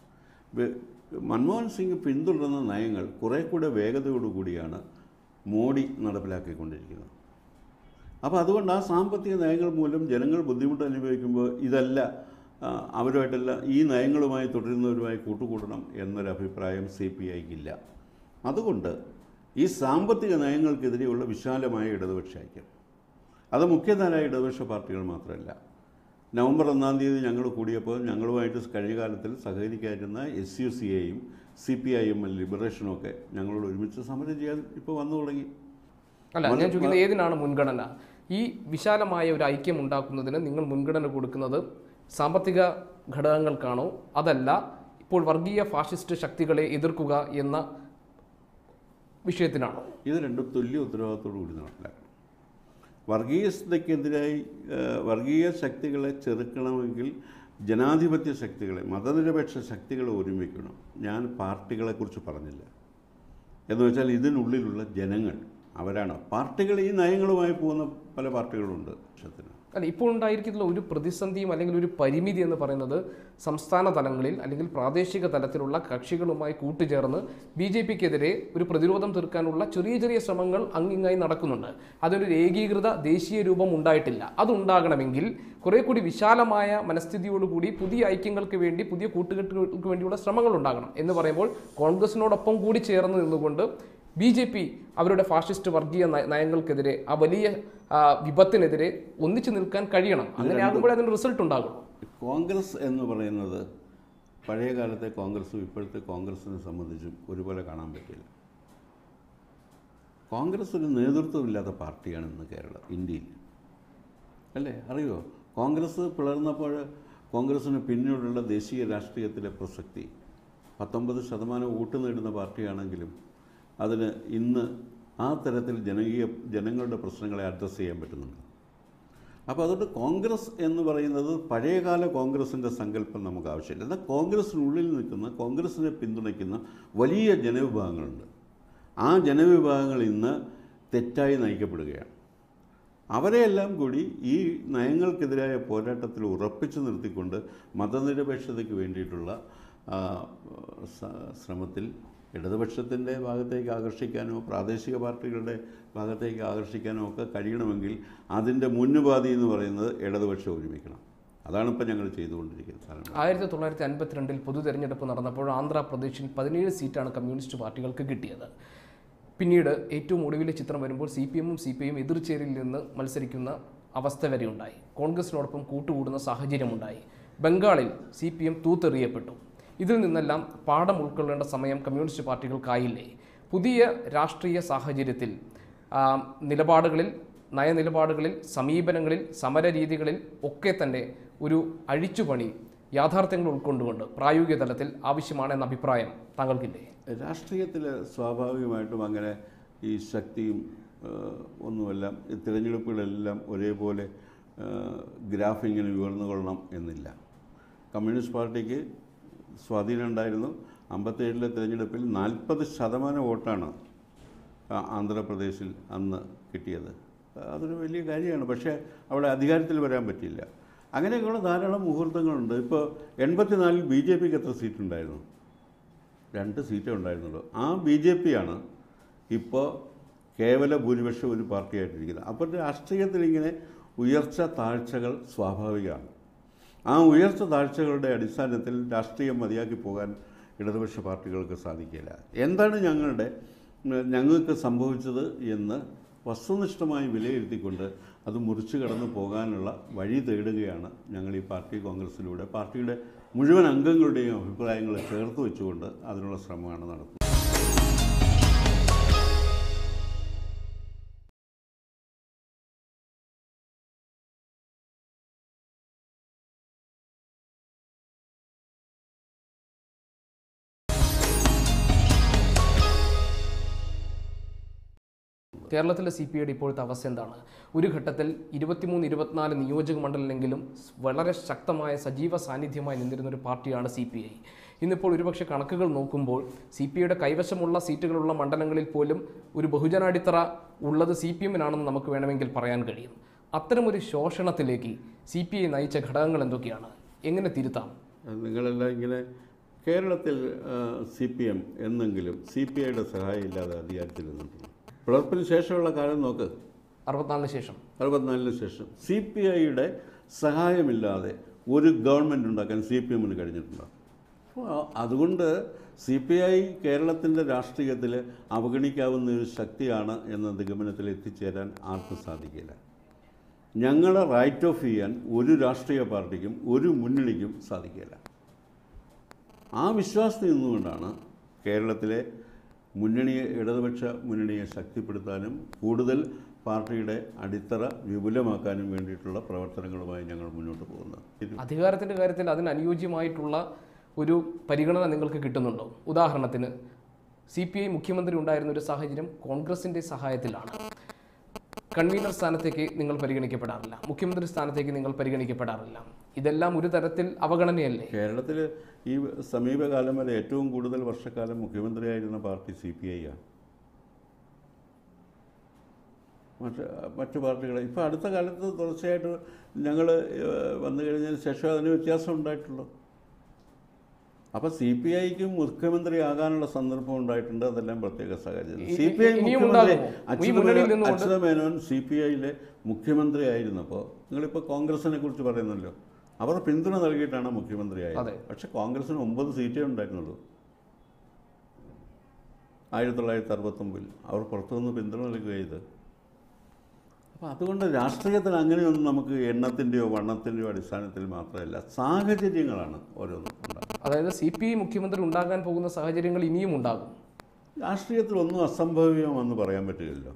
വെ- മൻമോഹൻ സിംഗ് പിന്തുടർന്ന നയങ്ങൾ കുറേ കൂടെ വേഗതയോടുകൂടിയാണ് മോഡി നടപ്പിലാക്കിക്കൊണ്ടിരിക്കുന്നത് അപ്പോൾ അതുകൊണ്ട് ആ സാമ്പത്തിക നയങ്ങൾ മൂലം ജനങ്ങൾ ബുദ്ധിമുട്ട് അനുഭവിക്കുമ്പോൾ ഇതല്ല ആ, അവരുമായിട്ടല്ല ഈ നയങ്ങളുമായി തുടരുന്നവരുമായി കൂട്ടുകൂടണം എന്നൊരു അഭിപ്രായം സി പി ഐക്കില്ല അതുകൊണ്ട് ഈ സാമ്പത്തിക നയങ്ങൾക്കെതിരെയുള്ള വിശാലമായ ഇടതുപക്ഷ ഐക്യം അത് മുഖ്യധാര ഇടതുപക്ഷ പാർട്ടികൾ മാത്രമല്ല നവംബർ ഒന്നാം തീയതി ഞങ്ങൾ കൂടിയപ്പോൾ ഞങ്ങളുമായിട്ട് കഴിഞ്ഞ കാലത്തിൽ സഹകരിക്കാതിരുന്ന എസ് യു സി എയും C P I M L ലിബറേഷനും ഒക്കെ ഞങ്ങളോട് ഒരുമിച്ച് സമരം ചെയ്യാൻ ഇപ്പോൾ വന്നു തുടങ്ങി അല്ല ഞാൻ ചോദിക്കുന്നത് ഏതിനാണ് മുൻഗണന ഈ വിശാലമായ ഒരു ഐക്യം ഉണ്ടാക്കുന്നതിന് നിങ്ങൾ മുൻഗണന കൊടുക്കുന്നത് സാമ്പത്തിക ഘടകങ്ങൾക്കാണോ അതല്ല ഇപ്പോൾ വർഗീയ ഫാഷിസ്റ്റ് ശക്തികളെ എതിർക്കുക എന്ന വിഷയത്തിനാണോ ഇത് രണ്ടും തുല്യ ഉത്തരവാദിത്തോടു കൂടി നടപ്പിലാക്കണം വർഗീയതയ്ക്കെതിരായി ആ, വർഗീയ ശക്തികളെ ചെറുക്കണമെങ്കിൽ ജനാധിപത്യ ശക്തികളെ മതനിരപേക്ഷ ശക്തികളെ ഒരുമിക്കണം ഞാൻ പാർട്ടികളെക്കുറിച്ച് പറഞ്ഞില്ല എന്ന് വെച്ചാൽ ഇതിനുള്ളിലുള്ള ജനങ്ങൾ അവരാണ് പാർട്ടികൾ ഈ നയങ്ങളുമായി പോകുന്ന പല പാർട്ടികളുണ്ട് പക്ഷത്തിന് അല്ല ഇപ്പോൾ ഉണ്ടായിരിക്കുന്ന ഒരു പ്രതിസന്ധിയും അല്ലെങ്കിൽ ഒരു പരിമിതി എന്ന് പറയുന്നത് സംസ്ഥാന തലങ്ങളിൽ അല്ലെങ്കിൽ പ്രാദേശിക തലത്തിലുള്ള കക്ഷികളുമായി കൂട്ടുചേർന്ന് ബി ജെ പിക്കെതിരെ ഒരു പ്രതിരോധം തീർക്കാനുള്ള ചെറിയ ചെറിയ ശ്രമങ്ങൾ അങ്ങിങ്ങായി നടക്കുന്നുണ്ട് അതിനൊരു ഏകീകൃത ദേശീയ രൂപം ഉണ്ടായിട്ടില്ല അതുണ്ടാകണമെങ്കിൽ കുറെ കൂടി വിശാലമായ മനസ്ഥിതിയോടുകൂടി പുതിയ ഐക്യങ്ങൾക്ക് വേണ്ടി പുതിയ കൂട്ടുകെട്ടുകൾക്ക് വേണ്ടിയുള്ള ശ്രമങ്ങൾ ഉണ്ടാകണം എന്ന് പറയുമ്പോൾ കോൺഗ്രസിനോടൊപ്പം കൂടി ചേർന്ന് നിന്നുകൊണ്ട് ബി ജെ പി അവരുടെ ഫാഷിസ്റ്റ് വർഗീയ നയ- നയങ്ങൾക്കെതിരെ ആ വലിയ ആ, വിപത്തിനെതിരെ ഒന്നിച്ചു നിൽക്കാൻ കഴിയണം അങ്ങനെ ആകുമ്പോഴേ അതിന് റിസൾട്ട് ഉണ്ടാകുള്ളൂ കോൺഗ്രസ് എന്ന് പറയുന്നത് പഴയ കാലത്തെ കോൺഗ്രസും ഇപ്പോഴത്തെ കോൺഗ്രസിനെ സംബന്ധിച്ചും ഒരുപോലെ കാണാൻ പറ്റില്ല കോൺഗ്രസ് ഒരു നേതൃത്വമില്ലാത്ത പാർട്ടിയാണ് ഇന്ന് കേരളം ഇന്ത്യയിൽ അല്ലേ അറിയോ കോൺഗ്രസ് പിളർന്നപ്പോൾ കോൺഗ്രസിന് പിന്നീടുള്ള ദേശീയ രാഷ്ട്രീയത്തിലെ പ്രസക്തി പത്തൊമ്പത് ശതമാനം വോട്ട് നേടുന്ന പാർട്ടിയാണെങ്കിലും അതിന് ഇന്ന് ആ തരത്തിൽ ജനകീയ ജനങ്ങളുടെ പ്രശ്നങ്ങളെ അഡ്രസ്സ് ചെയ്യാൻ പറ്റുന്നുണ്ട് അപ്പോൾ അതുകൊണ്ട് കോൺഗ്രസ് എന്ന് പറയുന്നത് പഴയകാല കോൺഗ്രസിൻ്റെ സങ്കല്പം നമുക്ക് ആവശ്യമില്ല എന്നാൽ കോൺഗ്രസിനുള്ളിൽ നിൽക്കുന്ന കോൺഗ്രസിനെ പിന്തുണയ്ക്കുന്ന വലിയ ജനവിഭാഗങ്ങളുണ്ട് ആ ജനവിഭാഗങ്ങൾ ഇന്ന് തെറ്റായി നയിക്കപ്പെടുകയാണ് അവരെയെല്ലാം കൂടി ഈ നയങ്ങൾക്കെതിരായ പോരാട്ടത്തിൽ ഉറപ്പിച്ചു നിർത്തിക്കൊണ്ട് മതനിരപേക്ഷതയ്ക്ക് വേണ്ടിയിട്ടുള്ള ആ, സ- ശ്രമത്തിൽ ഇടതുപക്ഷത്തിൻ്റെ ഭാഗത്തേക്ക് ആകർഷിക്കാനോ പ്രാദേശിക പാർട്ടികളുടെ ഭാഗത്തേക്ക് ആകർഷിക്കാനോ ഒക്കെ കഴിയണമെങ്കിൽ അതിൻ്റെ മുന്നുപാതി എന്ന് പറയുന്നത് ഇടതുപക്ഷം ഒരുമിക്കണം അതാണ് ഇപ്പം ഞങ്ങൾ ചെയ്തുകൊണ്ടിരിക്കുന്നത് കാരണം ആയിരത്തി തൊള്ളായിരത്തി അൻപത്തിരണ്ടിൽ പൊതു തെരഞ്ഞെടുപ്പ് നടന്നപ്പോൾ ആന്ധ്രാപ്രദേശിൽ പതിനേഴ് സീറ്റാണ് കമ്മ്യൂണിസ്റ്റ് പാർട്ടികൾക്ക് കിട്ടിയത് പിന്നീട് ഏറ്റവും ഒടുവിലെ ചിത്രം വരുമ്പോൾ സി പി എമ്മും സി പി ഐയും എതിർചേരിയിൽ നിന്ന് മത്സരിക്കുന്ന അവസ്ഥ വരെ ഉണ്ടായി കോൺഗ്രസിനോടൊപ്പം കൂട്ടുകൂടുന്ന സാഹചര്യമുണ്ടായി ബംഗാളിൽ സി പി എം തൂത്തെറിയപ്പെട്ടു ഇതിൽ നിന്നെല്ലാം പാഠം ഉൾക്കൊള്ളേണ്ട സമയം കമ്മ്യൂണിസ്റ്റ് പാർട്ടികൾക്കായില്ലേ പുതിയ രാഷ്ട്രീയ സാഹചര്യത്തിൽ ആ, നിലപാടുകളിൽ നയനിലപാടുകളിൽ സമീപനങ്ങളിൽ സമരരീതികളിൽ ഒക്കെ തന്നെ ഒരു അഴിച്ചുപണി യാഥാർത്ഥ്യങ്ങൾ ഉൾക്കൊണ്ടുകൊണ്ട് പ്രായോഗിക തലത്തിൽ ആവശ്യമാണെന്ന അഭിപ്രായം താങ്കൾക്കില്ലേ രാഷ്ട്രീയത്തിൽ സ്വാഭാവികമായിട്ടും അങ്ങനെ ഈ ശക്തിയും ആ, ഒന്നുമെല്ലാം ഈ തിരഞ്ഞെടുപ്പുകളെല്ലാം ഒരേപോലെ ആ, ഗ്രാഫ് ഇങ്ങനെ ഉയർന്നു കൊള്ളണം എന്നില്ല കമ്മ്യൂണിസ്റ്റ് പാർട്ടിക്ക് സ്വാധീനം ഉണ്ടായിരുന്നു അമ്പത്തേഴിലെ തിരഞ്ഞെടുപ്പിൽ നാൽപ്പത് ശതമാനം വോട്ടാണ് ആ, ആന്ധ്രാപ്രദേശിൽ അന്ന് കിട്ടിയത് അതൊരു വലിയ കാര്യമാണ് പക്ഷേ അവിടെ അധികാരത്തിൽ വരാൻ പറ്റില്ല അങ്ങനെയൊക്കെയുള്ള ധാരാളം മുഹൂർത്തങ്ങളുണ്ട് ഇപ്പോൾ എൺപത്തിനാലിൽ ബി ജെ പിക്ക് എത്ര സീറ്റുണ്ടായിരുന്നു രണ്ട് സീറ്റേ ഉണ്ടായിരുന്നുള്ളൂ ആ ബി ജെ പി ആണ് ഇപ്പോൾ കേവല ഭൂരിപക്ഷം ഒരു പാർട്ടിയായിട്ടിരിക്കുന്നത് അപ്പോൾ രാഷ്ട്രീയത്തിൽ ഇങ്ങനെ ഉയർച്ച താഴ്ചകൾ സ്വാഭാവികമാണ് ആ ഉയർച്ച താഴ്ചകളുടെ അടിസ്ഥാനത്തിൽ രാഷ്ട്രീയം മതിയാക്കി പോകാൻ ഇടതുപക്ഷ പാർട്ടികൾക്ക് സാധിക്കില്ല എന്താണ് ഞങ്ങളുടെ ഉം, ഞങ്ങൾക്ക് സംഭവിച്ചത് എന്ന് വസ്തുനിഷ്ഠമായി വിലയിരുത്തിക്കൊണ്ട് അത് മുറിച്ചു കടന്നു പോകാനുള്ള വഴി തേടുകയാണ് ഞങ്ങൾ ഈ പാർട്ടി കോൺഗ്രസിലൂടെ പാർട്ടിയുടെ മുഴുവൻ അംഗങ്ങളുടെയും അഭിപ്രായങ്ങൾ ചേർത്ത് വെച്ചുകൊണ്ട് അതിനുള്ള ശ്രമമാണ് നടത്തുന്നത് കേരളത്തിലെ സി പി ഐയുടെ ഇപ്പോഴത്തെ അവസ്ഥ എന്താണ് ഒരു ഘട്ടത്തിൽ ഇരുപത്തിമൂന്ന് ഇരുപത്തിനാല് നിയോജക മണ്ഡലമെങ്കിലും വളരെ ശക്തമായ സജീവ സാന്നിധ്യമായി നിന്നിരുന്ന ഒരു പാർട്ടിയാണ് സി പി ഐ ഇന്നിപ്പോൾ ഒരുപക്ഷെ കണക്കുകൾ നോക്കുമ്പോൾ സി പി ഐയുടെ കൈവശമുള്ള സീറ്റുകളുള്ള മണ്ഡലങ്ങളിൽ പോലും ഒരു ബഹുജനാടിത്തറ ഉള്ളത് സി പി എമ്മിനാണെന്ന് നമുക്ക് വേണമെങ്കിൽ പറയാൻ കഴിയും അത്തരമൊരു ശോഷണത്തിലേക്ക് സി പി ഐ നയിച്ച ഘടകങ്ങൾ എന്തൊക്കെയാണ് എങ്ങനെ തിരുത്താം നിങ്ങളെല്ലാം ഇങ്ങനെ കേരളത്തിൽ സി പി എം എന്നെങ്കിലും സി പി ഐയുടെ സഹായം ഇല്ലാതെ അധികാരത്തിൽ നിന്നിട്ടുണ്ട് പിളർപ്പിന് ശേഷമുള്ള കാലം നോക്ക് അറുപത്തിനാലിന് ശേഷം അറുപത്തിനാലിന് ശേഷം സി പി ഐയുടെ സഹായമില്ലാതെ ഒരു ഗവൺമെൻറ് ഉണ്ടാക്കാൻ സി പി എമ്മിന് കഴിഞ്ഞിട്ടുണ്ടോ അപ്പോൾ അതുകൊണ്ട് സി പി ഐ കേരളത്തിൻ്റെ രാഷ്ട്രീയത്തിൽ അവഗണിക്കാവുന്ന ഒരു ശക്തിയാണ് എന്ന നിഗമനത്തിൽ എത്തിച്ചേരാൻ ആർക്കും സാധിക്കില്ല ഞങ്ങളെ റൈറ്റ് ഓഫ് ചെയ്യാൻ ഒരു രാഷ്ട്രീയ പാർട്ടിക്കും ഒരു മുന്നണിക്കും സാധിക്കില്ല ആ വിശ്വാസത്തിൽ നിന്നുകൊണ്ടാണ് കേരളത്തിലെ മുന്നണിയെ ഇടതുപക്ഷ മുന്നണിയെ ശക്തിപ്പെടുത്താനും കൂടുതൽ പാർട്ടിയുടെ അടിത്തറ വിപുലമാക്കാനും വേണ്ടിയിട്ടുള്ള പ്രവർത്തനങ്ങളുമായി ഞങ്ങൾ മുന്നോട്ട് പോകുന്നത് ഇത് അധികാരത്തിൻ്റെ കാര്യത്തിൽ അതിന് അനുയോജ്യമായിട്ടുള്ള ഒരു പരിഗണന നിങ്ങൾക്ക് കിട്ടുന്നുണ്ടോ ഉദാഹരണത്തിന് സി പി ഐ മുഖ്യമന്ത്രി ഉണ്ടായിരുന്ന ഒരു സാഹചര്യം കോൺഗ്രസിൻ്റെ സഹായത്തിലാണ് കൺവീനർ സ്ഥാനത്തേക്ക് നിങ്ങൾ പരിഗണിക്കപ്പെടാറില്ല മുഖ്യമന്ത്രി സ്ഥാനത്തേക്ക് നിങ്ങൾ പരിഗണിക്കപ്പെടാറില്ല ഇതെല്ലാം ഒരു തരത്തിൽ അവഗണനയല്ലേ കേരളത്തിൽ ഈ സമീപകാലം വരെ ഏറ്റവും കൂടുതൽ വർഷക്കാലം മുഖ്യമന്ത്രിയായിരുന്ന പാർട്ടി സി പി ഐ ആണ് മറ്റ് മറ്റു പാർട്ടികളെ ഇപ്പോൾ അടുത്ത കാലത്ത് തുടർച്ചയായിട്ട് ഞങ്ങൾ വന്നു കഴിഞ്ഞതിന് ശേഷം അതിന് വ്യത്യാസം ഉണ്ടായിട്ടുള്ളൂ അപ്പോൾ സി പി ഐക്കും മുഖ്യമന്ത്രി ആകാനുള്ള സന്ദർഭം ഉണ്ടായിട്ടുണ്ട് അതെല്ലാം പ്രത്യേക സാഹചര്യം ഇ- സി പി ഐ ഇനിയും മുഖ്യമന്ത്രി ഉണ്ടാകുമോ? ഈ മുന്നണിയിൽ നിന്നുകൊണ്ട് അച്യുത മേനോൻ സി പി ഐയിലെ മുഖ്യമന്ത്രി ആയിരുന്നപ്പോൾ നിങ്ങളിപ്പോൾ കോൺഗ്രസിനെ കുറിച്ച് പറയുന്നല്ലോ അവർ പിന്തുണ നൽകിയിട്ടാണ് മുഖ്യമന്ത്രിയായത് അതെ. പക്ഷേ കോൺഗ്രസിന് ഒമ്പത് സീറ്റേ ഉണ്ടായിരുന്നുള്ളൂ ആയിരത്തി തൊള്ളായിരത്തി അറുപത്തൊമ്പതിൽ അവർ പുറത്തുനിന്ന് പിന്തുണ നൽകുകയത് അപ്പോൾ അതുകൊണ്ട് രാഷ്ട്രീയത്തിൽ അങ്ങനെയൊന്നും നമുക്ക് എണ്ണത്തിൻ്റെയോ വണ്ണത്തിൻ്റെയോ അടിസ്ഥാനത്തിൽ മാത്രമല്ല സാഹചര്യങ്ങളാണ് ഓരോന്നും ഉണ്ടാകുന്നത് അതായത് സി പി ഐ മുഖ്യമന്ത്രി ഉണ്ടാകാൻ പോകുന്ന സാഹചര്യങ്ങൾ ഇനിയും ഉണ്ടാകും രാഷ്ട്രീയത്തിൽ ഒന്നും അസംഭവ്യമെന്ന് പറയാൻ പറ്റുകയില്ല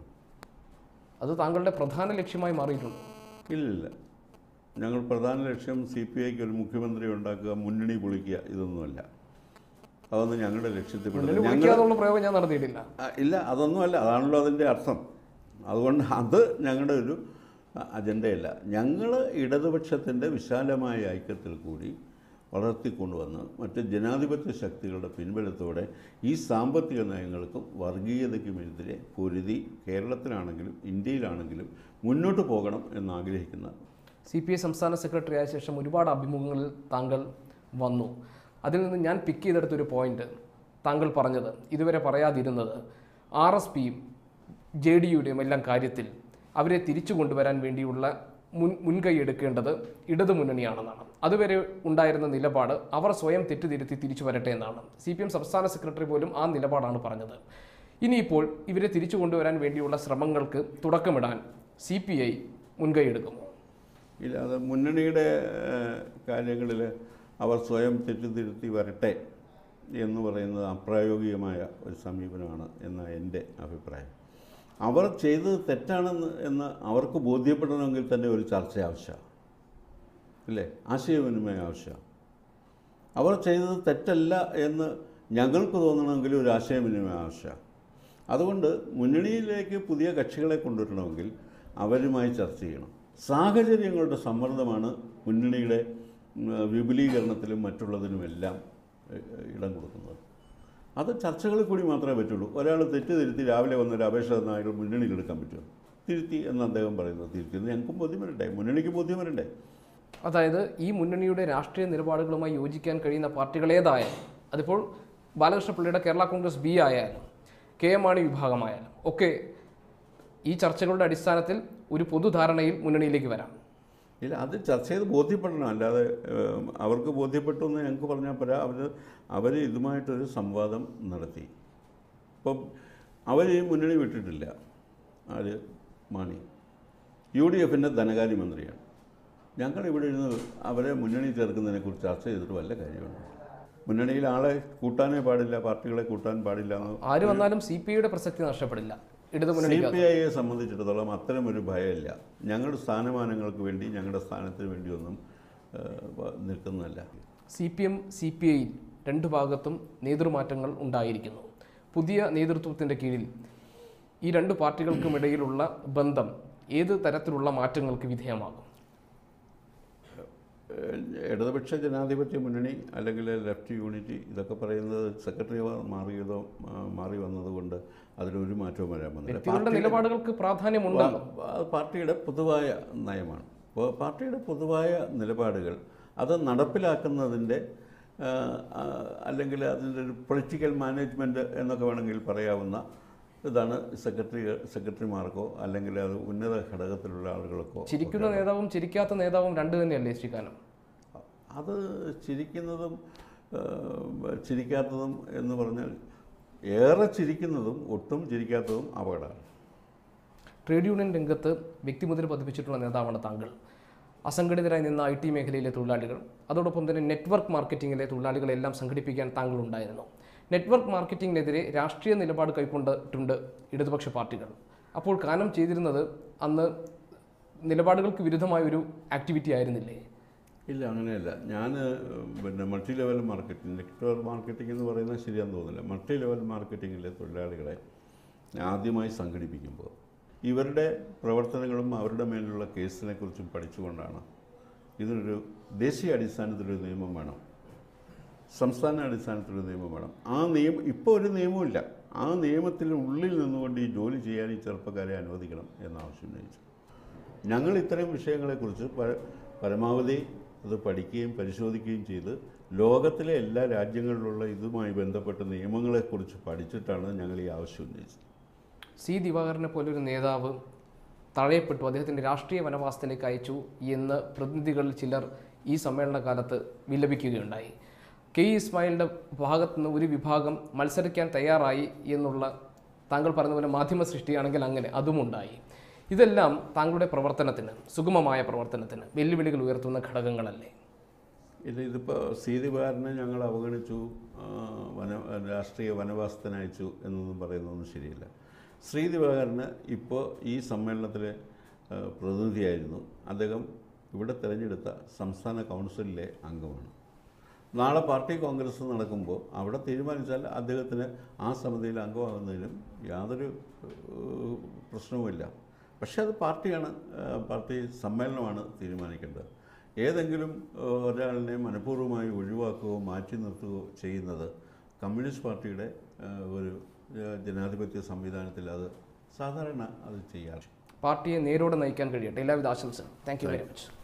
അത് താങ്കളുടെ പ്രധാന ലക്ഷ്യമായി മാറിയിട്ടുണ്ട് ഇല്ലില്ല ഞങ്ങൾ പ്രധാന ലക്ഷ്യം സി പി ഐക്ക് ഒരു മുഖ്യമന്ത്രി ഉണ്ടാക്കുക മുന്നണി പൊളിക്കുക ഇതൊന്നുമല്ല അതൊന്നും ഞങ്ങളുടെ ലക്ഷ്യത്തിൽപ്പെടുന്നത് മുന്നണി ഞങ്ങൾ വിളിക്കാതുള്ള പ്രയോഗം ഞാൻ നടത്തിയിട്ടില്ല ആ, ഇല്ല അതൊന്നുമല്ല അതാണല്ലോ അതിൻ്റെ അർത്ഥം അതുകൊണ്ട് അത് ഞങ്ങളുടെ ഒരു അ- അജണ്ടയല്ല ഞങ്ങൾ ഇടതുപക്ഷത്തിൻ്റെ വിശാലമായ ഐക്യത്തിൽ കൂടി വളർത്തിക്കൊണ്ടുവന്ന് മറ്റ് ജനാധിപത്യ ശക്തികളുടെ പിൻബലത്തോടെ ഈ സാമ്പത്തിക നയങ്ങൾക്കും വർഗീയതയ്ക്കുമെതിരെ പൊരുതി കേരളത്തിലാണെങ്കിലും ഇന്ത്യയിലാണെങ്കിലും മുന്നോട്ട് പോകണം എന്നാഗ്രഹിക്കുന്ന സി പി ഐ സംസ്ഥാന സെക്രട്ടറി ആയ ശേഷം ഒരുപാട് അഭിമുഖങ്ങളിൽ താങ്കൾ വന്നു അതിൽ നിന്ന് ഞാൻ പിക്ക് ചെയ്തെടുത്തൊരു പോയിന്റ് താങ്കൾ പറഞ്ഞത് ഇതുവരെ പറയാതിരുന്നത് ആർ എസ് പിയും ജെ ഡി യുടെയും എല്ലാം കാര്യത്തിൽ അവരെ തിരിച്ചു കൊണ്ടുവരാൻ വേണ്ടിയുള്ള മുൻ മുൻകൈ എടുക്കേണ്ടത് ഇടതു മുന്നണിയാണെന്നാണ് അതുവരെ ഉണ്ടായിരുന്ന നിലപാട് അവർ സ്വയം തെറ്റുതിരുത്തി തിരിച്ചു വരട്ടെ എന്നാണ് സി പി എം സംസ്ഥാന സെക്രട്ടറി പോലും ആ നിലപാടാണ് പറഞ്ഞത് ഇനിയിപ്പോൾ ഇവരെ തിരിച്ചു കൊണ്ടുവരാൻ വേണ്ടിയുള്ള ശ്രമങ്ങൾക്ക് തുടക്കമിടാൻ സി പി ഐ മുൻകൈ എടുക്കുമോ ഇല്ല അത് മുന്നണിയുടെ കാര്യങ്ങളിൽ അവർ സ്വയം തെറ്റുതിരുത്തി വരട്ടെ എന്ന് പറയുന്നത് അപ്രായോഗികമായ ഒരു സമീപനമാണ് എന്ന എൻ്റെ അഭിപ്രായം അവർ ചെയ്തത് തെറ്റാണെന്ന് എന്ന് അവർക്ക് ബോധ്യപ്പെടണമെങ്കിൽ തന്നെ ഒരു ചർച്ച ആവശ്യമാണ് ഇല്ലേ ആശയവിനിമയം ആവശ്യമാണ് അവർ ചെയ്തത് തെറ്റല്ല എന്ന് ഞങ്ങൾക്ക് തോന്നണമെങ്കിൽ ഒരു ആശയവിനിമയം ആവശ്യമാണ് അതുകൊണ്ട് മുന്നണിയിലേക്ക് പുതിയ കക്ഷികളെ കൊണ്ടുവരണമെങ്കിൽ അവരുമായി ചർച്ച ചെയ്യണം സാഹചര്യങ്ങളുടെ സമ്മർദ്ദമാണ് മുന്നണിയുടെ ഉം, വിപുലീകരണത്തിലും മറ്റുള്ളതിനുമെല്ലാം ഏഹ്, ഇടം കൊടുക്കുന്നത് അത് ചർച്ചകളിൽ കൂടി മാത്രമേ പറ്റുള്ളൂ ഒരാൾ തെറ്റ് തിരുത്തി രാവിലെ വന്നൊരു അപേക്ഷ തന്ന അയാൾ മുന്നണിയിൽ എടുക്കാൻ പറ്റുമോ തിരുത്തി എന്ന് അദ്ദേഹം പറയുന്നത് തിരുത്തി എന്ന് ഞങ്ങൾക്കും ബോധ്യം വരണ്ടേ മുന്നണിക്ക് ബോധ്യം വരണ്ടേ അതായത് ഈ മുന്നണിയുടെ രാഷ്ട്രീയ നിലപാടുകളുമായി യോജിക്കാൻ കഴിയുന്ന പാർട്ടികൾ ഏതായാലും അതിപ്പോൾ ബാലകൃഷ്ണപിള്ളയുടെ കേരള കോൺഗ്രസ് ബി ആയാലും കെ എം മാണി വിഭാഗമായാലും ഒക്കെ ഈ ചർച്ചകളുടെ അടിസ്ഥാനത്തിൽ ഒരു പൊതുധാരണയിൽ മുന്നണിയിലേക്ക് വരാം ഇല്ല അത് ചർച്ച ചെയ്ത് ബോധ്യപ്പെടണം അല്ലാതെ ഏഹ്, അവർക്ക് ബോധ്യപ്പെട്ടു എന്ന് ഞങ്ങൾക്ക് പറഞ്ഞാൽ പോരാ അവർ അവർ ഇതുമായിട്ടൊരു സംവാദം നടത്തി ഇപ്പം അവർ ഈ മുന്നണി വിട്ടിട്ടില്ല ആര് മാണി യു ഡി എഫിൻ്റെ ധനകാര്യമന്ത്രിയാണ് ഞങ്ങൾ ഇവിടെ ഇരുന്ന് അവരെ മുന്നണി ചേർക്കുന്നതിനെക്കുറിച്ച് ചർച്ച ചെയ്തിട്ട് വല്ല കാര്യമുണ്ട് മുന്നണിയിൽ ആളെ കൂട്ടാനേ പാടില്ല പാർട്ടികളെ കൂട്ടാൻ പാടില്ല എന്ന് ആര് വന്നാലും സി പി ഐയുടെ പ്രസക്തി നഷ്ടപ്പെടില്ല ഇടതു സി മുന്നണിക്ക് പി ഐയെ സംബന്ധിച്ചിടത്തോളം അത്തരം ഒരു ഭയമില്ല ഞങ്ങളുടെ സ്ഥാനമാനങ്ങൾക്ക് വേണ്ടി ഞങ്ങളുടെ സ്ഥാനത്തിന് വേണ്ടിയൊന്നും ഏഹ്, വ- നിൽക്കുന്നതല്ല C P M C P ഐയിൽ രണ്ടു ഭാഗത്തും നേതൃമാറ്റങ്ങൾ ഉണ്ടായിരിക്കുന്നു പുതിയ നേതൃത്വത്തിൻ്റെ കീഴിൽ ഈ രണ്ട് പാർട്ടികൾക്കുമിടയിലുള്ള ബന്ധം ഏത് തരത്തിലുള്ള മാറ്റങ്ങൾക്ക് വിധേയമാകും ഏഹ്, ഇടതുപക്ഷ ജനാധിപത്യ മുന്നണി അല്ലെങ്കിൽ ലെഫ്റ്റ് യൂണിറ്റി ഇതൊക്കെ പറയുന്നത് സെക്രട്ടറി മാറിയതോ ആ, മാറി വന്നതുകൊണ്ട് അതിലൊരു മാറ്റവും വരാൻ വന്നില്ല വ്യക്തികളുടെ നിലപാടുകൾക്ക് പ്രാധാന്യമുണ്ടല്ലോ പാ- പാർട്ടിയുടെ പൊതുവായ നയമാണ് അപ്പോൾ പാർട്ടിയുടെ പൊതുവായ നിലപാടുകൾ അത് നടപ്പിലാക്കുന്നതിൻ്റെ ആ, ആ, അല്ലെങ്കിൽ അതിൻ്റെ ഒരു പൊളിറ്റിക്കൽ മാനേജ്മെൻറ്റ് എന്നൊക്കെ വേണമെങ്കിൽ പറയാവുന്ന ഇതാണ് സെക്രട്ടറി സെക്രട്ടറിമാർക്കോ അല്ലെങ്കിൽ അത് ഉന്നത ഘടകത്തിലുള്ള ആളുകൾക്കോ ചിരിക്കുന്ന നേതാവും ചിരിക്കാത്ത നേതാവും രണ്ട് തന്നെയല്ലേ ശ്രീകാനം അത് ചിരിക്കുന്നതും ആ, ചിരിക്കാത്തതും എന്ന് പറഞ്ഞാൽ ഏറെ ചിരിക്കുന്നതും ഒട്ടും ചിരിക്കാത്തതും അപകടമാണ് ട്രേഡ് യൂണിയൻ രംഗത്ത് വ്യക്തിമുദ്ര പതിപ്പിച്ചിട്ടുള്ള നേതാവാണ് താങ്കൾ അസംഘടിതരായി നിന്ന ഐ ടി മേഖലയിലെ തൊഴിലാളികൾ അതോടൊപ്പം തന്നെ നെറ്റ്വർക്ക് മാർക്കറ്റിംഗിലെ തൊഴിലാളികളെല്ലാം സംഘടിപ്പിക്കാൻ താങ്കൾ ഉണ്ടായിരുന്നു നെറ്റ്വർക്ക് മാർക്കറ്റിംഗിനെതിരെ രാഷ്ട്രീയ നിലപാട് കൈക്കൊണ്ടിട്ടുണ്ട് ഇടതുപക്ഷ പാർട്ടികൾ അപ്പോൾ കാനം ചെയ്തിരുന്നത് അന്ന് നിലപാടുകൾക്ക് വിരുദ്ധമായ ഒരു ആക്ടിവിറ്റി ആയിരുന്നില്ലേ ഇല്ല അങ്ങനെയല്ല ഞാൻ പിന്നെ multi level marketing network marketing എന്ന് പറയുന്നത് ശരിയാന്ന് തോന്നുന്നില്ല മൾട്ടി ലെവൽ മാർക്കറ്റിങ്ങിലെ തൊഴിലാളികളെ ആദ്യമായി സംഘടിപ്പിക്കുമ്പോൾ ഇവരുടെ പ്രവർത്തനങ്ങളും അവരുടെ മേലുള്ള കേസിനെ കുറിച്ചും പഠിച്ചുകൊണ്ടാണ് ഇതിനൊരു ദേശീയ അടിസ്ഥാനത്തിലൊരു നിയമം വേണം സംസ്ഥാന അടിസ്ഥാനത്തിലൊരു നിയമം വേണം ആ നിയമം ഇപ്പോൾ ഒരു നിയമമില്ല ആ നിയമത്തിന് ഉള്ളിൽ നിന്നുകൊണ്ട് ഈ ജോലി ചെയ്യാൻ ഈ ചെറുപ്പക്കാരെ അനുവദിക്കണം എന്ന ആവശ്യം ഉന്നയിച്ചു ഞങ്ങൾ ഇത്തരം വിഷയങ്ങളെക്കുറിച്ച് പ- പരമാവധി അത് പഠിക്കുകയും പരിശോധിക്കുകയും ചെയ്ത് ലോകത്തിലെ എല്ലാ രാജ്യങ്ങളിലുള്ള ഇതുമായി ബന്ധപ്പെട്ട നിയമങ്ങളെക്കുറിച്ച് പഠിച്ചിട്ടാണ് ഞങ്ങൾ ഈ ആവശ്യം ഉന്നയിച്ചത് സി ദിവാകരനെ പോലൊരു നേതാവ് തഴയപ്പെട്ടു അദ്ദേഹത്തിൻ്റെ രാഷ്ട്രീയ വനവാസത്തിലേക്ക് അയച്ചു എന്ന് പ്രതിനിധികളിൽ ചിലർ ഈ സമ്മേളന കാലത്ത് വിലപിക്കുകയുണ്ടായി കെ ഇ ഇസ്മായിലിൻ്റെ ഭാഗത്തു നിന്ന് ഒരു വിഭാഗം മത്സരിക്കാൻ തയ്യാറായി എന്നുള്ള താങ്കൾ പറഞ്ഞ പോലെ മാധ്യമ സൃഷ്ടിയാണെങ്കിൽ അങ്ങനെ അതുമുണ്ടായി ഇതെല്ലാം താങ്കളുടെ പ്രവർത്തനത്തിന് സുഗമമായ പ്രവർത്തനത്തിന് വെല്ലുവിളികൾ ഉയർത്തുന്ന ഘടകങ്ങളല്ലേ ഇത് ഇതിപ്പോൾ സീതിവാരനെ ഞങ്ങൾ അവഗണിച്ചു ആ, വന രാഷ്ട്രീയ വനവാസത്തിനയച്ചു എന്നൊന്നും പറയുന്നതൊന്നും ശരിയില്ല ശ്രീദിവാകരന് ഇപ്പോൾ ഈ സമ്മേളനത്തിലെ ആ, പ്രതിനിധിയായിരുന്നു അദ്ദേഹം ഇവിടെ തിരഞ്ഞെടുത്ത സംസ്ഥാന കൗൺസിലിലെ അംഗമാണ് നാളെ പാർട്ടി കോൺഗ്രസ് നടക്കുമ്പോൾ അവിടെ തീരുമാനിച്ചാൽ അദ്ദേഹത്തിന് ആ സമിതിയിൽ അംഗമാകുന്നതിനും യാതൊരു ഏഹ്, പ്രശ്നവുമില്ല പക്ഷേ അത് പാർട്ടിയാണ് ഏഹ്, പാർട്ടി സമ്മേളനമാണ് തീരുമാനിക്കേണ്ടത് ഏതെങ്കിലും ഏഹ്, ഒരാളിനെ മനഃപൂർവ്വമായി ഒഴിവാക്കുകയോ മാറ്റി നിർത്തുകയോ ചെയ്യുന്നത് കമ്മ്യൂണിസ്റ്റ് പാർട്ടിയുടെ ഏഹ്, ഒരു ഏഹ്, ജനാധിപത്യ സംവിധാനത്തിൽ അത് സാധാരണ അത് ചെയ്യാറ് പാർട്ടിയെ നേരോടെ നയിക്കാൻ കഴിയട്ടെ എല്ലാവിധ ആശംസകളും താങ്ക് യു വെരി മച്ച്